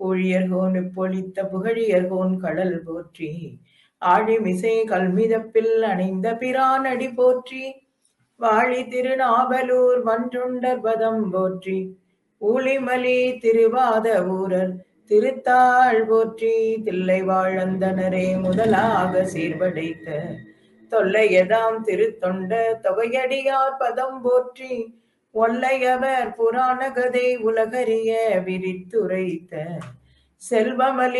ஊழியர்கோன் இப்பொழித்த புகழியர்கோன் கடல் போற்றி ஆழிமிசை கல்மிதப்பில் அணைந்த பிரானடி போற்றி வாழி திருநாவலூர் வன்றுண்டர் பதம் போற்றி ஊழிமலி திருவாத ஊரர் திருத்தாள் போற்றி தில்லை வாழந்தனரே முதலாக சீர்படைத்த தொல்லையதாம் திருத்தொண்ட தொகையடியார் பதம் போற்றி ஒல்லையவர் புராண கதை உலகறிய விரித்துரைத்த செல்வமலி